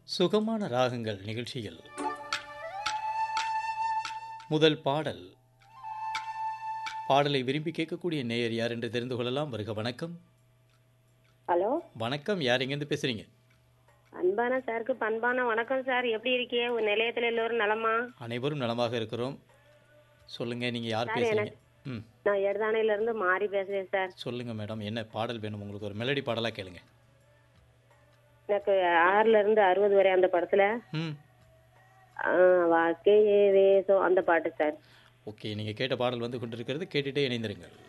சுகமான ராகங்கள் நிகழ்ச்சியில் முதல் பாடல் பாடலை விரும்பி கேட்கக்கூடிய நேயர் யார் என்று தெரிந்து கொள்ளலாம் வருக வணக்கம் ஹலோ வணக்கம் யார் எங்கேருந்து பேசுறீங்க அன்பான சாருக்கு பண்பான வணக்கம் சார் எப்படி இருக்கீங்க உங்க நிலையத்துல எல்லோரும் நலமா அனைவரும் நலமாக இருக்கிறோம் சொல்லுங்க நீங்க யார் சார், பேசுறீங்க ம் நான் எடுதானையில இருந்து மாறி பேசுறேன் சார் சொல்லுங்க மேடம் என்ன பாடல் வேணும் உங்களுக்கு ஒரு மெலடி பாடலா கேளுங்க எனக்கு ஆறுல இருந்து அறுபது வரை அந்த படத்துல ம் ஆ, வாழ்க்கையே வேசம் அந்த பாட்டு சார் ஓகே நீங்க கேட்ட பாடல் வந்து கொண்டிருக்கிறது கேட்டுட்டே இணைந்திருங்கள்